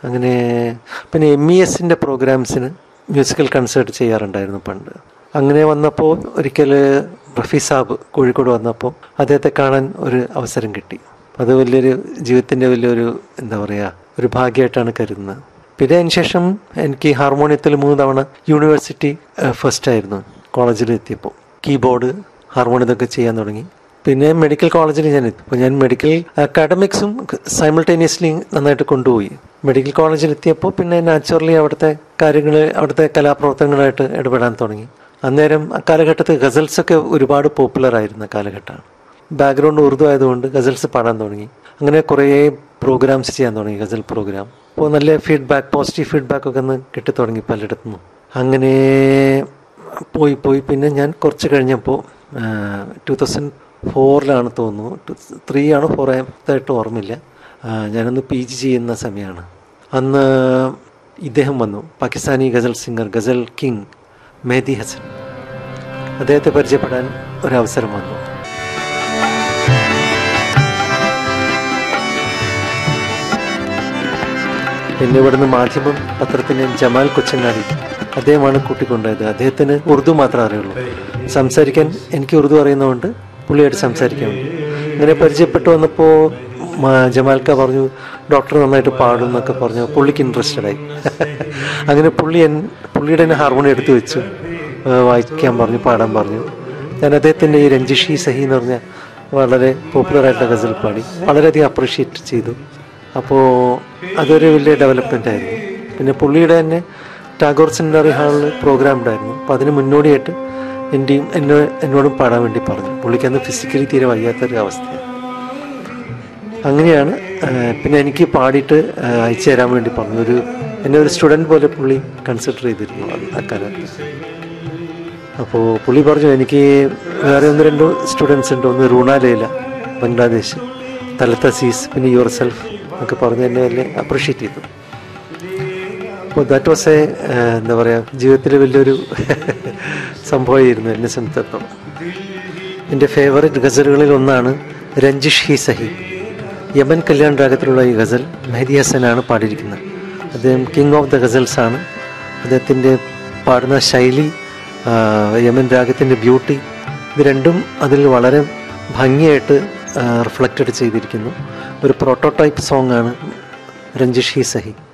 അങ്ങനെ പിന്നെ M E എസിൻ്റെ പ്രോഗ്രാംസിന് മ്യൂസിക്കൽ കൺസേർട്ട് ചെയ്യാറുണ്ടായിരുന്നു പണ്ട് അങ്ങനെ വന്നപ്പോൾ ഒരിക്കൽ റഫി സാബ് കോഴിക്കോട് വന്നപ്പോൾ അദ്ദേഹത്തെ കാണാൻ ഒരു അവസരം കിട്ടി അത് വലിയൊരു ജീവിതത്തിൻ്റെ വലിയൊരു എന്താ പറയുക ഒരു ഭാഗ്യമായിട്ടാണ് കരുതുന്നത് പിന്നെ അതിന് ശേഷം എനിക്ക് ഹാർമോണിയത്തിൽ മൂന്ന് തവണ യൂണിവേഴ്സിറ്റി ഫസ്റ്റ് ആയിരുന്നു കോളേജിൽ എത്തിയപ്പോൾ കീബോർഡ് ഹാർമോണിയത്തൊക്കെ ചെയ്യാൻ തുടങ്ങി പിന്നെ മെഡിക്കൽ കോളേജിൽ ഞാൻ എത്തി അപ്പോൾ ഞാൻ മെഡിക്കൽ അക്കാഡമിക്സും സൈമിൾട്ടേനിയസ്ലി നന്നായിട്ട് കൊണ്ടുപോയി മെഡിക്കൽ കോളേജിൽ എത്തിയപ്പോൾ പിന്നെ നാച്ചുറലി അവിടുത്തെ കാര്യങ്ങൾ അവിടുത്തെ കലാപ്രവർത്തനങ്ങളായിട്ട് ഇടപെടാൻ തുടങ്ങി അന്നേരം ആ കാലഘട്ടത്തിൽ ഗസൽസൊക്കെ ഒരുപാട് പോപ്പുലർ ആയിരുന്ന കാലഘട്ടമാണ് ബാക്ക്ഗ്രൗണ്ട് ഉറുദു ആയതുകൊണ്ട് ഗസൽസ് പാടാൻ തുടങ്ങി അങ്ങനെ കുറേ പ്രോഗ്രാംസ് ചെയ്യാൻ തുടങ്ങി ഗസൽ പ്രോഗ്രാം അപ്പോൾ നല്ല ഫീഡ്ബാക്ക് പോസിറ്റീവ് ഫീഡ്ബാക്ക് ഒക്കെ ഒന്ന് കിട്ടി തുടങ്ങി പലയിടത്തുനിന്നും അങ്ങനെ പോയി പോയി പിന്നെ ഞാൻ കുറച്ച് കഴിഞ്ഞപ്പോൾ ടു തൗസൻഡ് ഫോറിലാണ് തോന്നുന്നു ത്രീ ആണ് ഫോർ ആയിട്ട് ഓർമ്മയില്ല ആ, ഞാനൊന്ന് പി ജി ചെയ്യുന്ന സമയമാണ് അന്ന് ഇദ്ദേഹം വന്നു പാകിസ്ഥാനി ഗസൽ സിംഗർ ഗസൽ കിങ് മെഹദി ഹസൻ അദ്ദേഹത്തെ പരിചയപ്പെടാൻ ഒരവസരം വന്നു പിന്നെ ഇവിടുന്ന് മാധ്യമം പത്രത്തിന് ജമാൽ കൊച്ചങ്ങാടി അദ്ദേഹമാണ് കൂട്ടിക്കൊണ്ടുപോയത് അദ്ദേഹത്തിന് ഉറുദു മാത്രമേ അറിയുള്ളൂ സംസാരിക്കാൻ എനിക്ക് ഉറുദു അറിയുന്നതുകൊണ്ട് പുള്ളിയായിട്ട് സംസാരിക്കാൻ വേണ്ടി അങ്ങനെ പരിചയപ്പെട്ടു വന്നപ്പോൾ ജമാൽക്ക പറഞ്ഞു ഡോക്ടർ നന്നായിട്ട് പാടും എന്നൊക്കെ പറഞ്ഞു പുള്ളിക്ക് ഇൻട്രസ്റ്റഡ് ആയി അങ്ങനെ പുള്ളി എൻ പുള്ളിയുടെ തന്നെ ഹാർമോണിയം എടുത്തു വെച്ചു ആ, വായിക്കാൻ പറഞ്ഞു പാടാൻ പറഞ്ഞു ഞാൻ അദ്ദേഹത്തിൻ്റെ ഈ രഞ്ജിഷി സഹി എന്ന് പറഞ്ഞ വളരെ പോപ്പുലർ ആയിട്ടുള്ള ഗസൽ പാടി വളരെയധികം അപ്രീഷിയേറ്റ് ചെയ്തു അപ്പോൾ അതൊരു വലിയ ഡെവലപ്മെൻ്റ് ആയിരുന്നു പിന്നെ പുള്ളിയുടെ തന്നെ ടാഗോർ സെമിനാറി ഹാളിൽ പ്രോഗ്രാം ഉണ്ടായിരുന്നു അപ്പോൾ അതിന് മുന്നോടിയായിട്ട് എൻ്റെയും എന്നോ എന്നോടും പാടാൻ വേണ്ടി പറഞ്ഞു പുള്ളിക്ക് അന്ന് ഫിസിക്കലി തീരെ വയ്യാത്തൊരു അവസ്ഥയാണ് അങ്ങനെയാണ് ആ, പിന്നെ എനിക്ക് പാടിയിട്ട് ആ, അയച്ചു തരാൻ വേണ്ടി പറഞ്ഞു ഒരു എന്നെ ഒരു സ്റ്റുഡൻറ്റ് പോലെ പുള്ളി കൺസിഡർ ചെയ്തിരുന്നു അത് അക്കാലത്ത് അപ്പോൾ പുള്ളി പറഞ്ഞു എനിക്ക് വേറെ ഒന്ന് രണ്ട് സ്റ്റുഡൻസ് ഉണ്ട് ഒന്ന് റൂണ ലൈല ബംഗ്ലാദേശ് തലത്ത സീസ് പിന്നെ യുവർ സെൽഫ് എന്നൊക്കെ പറഞ്ഞ് എന്നെ വലിയ അപ്രീഷിയേറ്റ് ചെയ്തു അപ്പോൾ ദാറ്റ് വാസ് എ എന്താ പറയുക ജീവിതത്തിൽ വലിയൊരു സംഭവമായിരുന്നു എന്നെ സംബന്ധിച്ചിടത്തോളം എൻ്റെ ഫേവറേറ്റ് ഗസലുകളിൽ ഒന്നാണ് രഞ്ജിഷ് ഹി സഹി യമൻ കല്യാൺ രാഗത്തിലുള്ള ഈ ഗസൽ മെഹദി ഹസനാണ് പാടിയിരിക്കുന്നത് അദ്ദേഹം കിങ് ഓഫ് ദ ഗസൽസ് ആണ് അദ്ദേഹത്തിൻ്റെ പാടുന്ന ശൈലി ആ, യമൻ രാഗത്തിൻ്റെ ബ്യൂട്ടി ഇത് രണ്ടും അതിൽ വളരെ ഭംഗിയായിട്ട് റിഫ്ലക്റ്റഡ് ചെയ്തിരിക്കുന്നു ഒരു പ്രോട്ടോടൈപ്പ് സോങ് ആണ് രഞ്ജിഷ് ഹി സഹി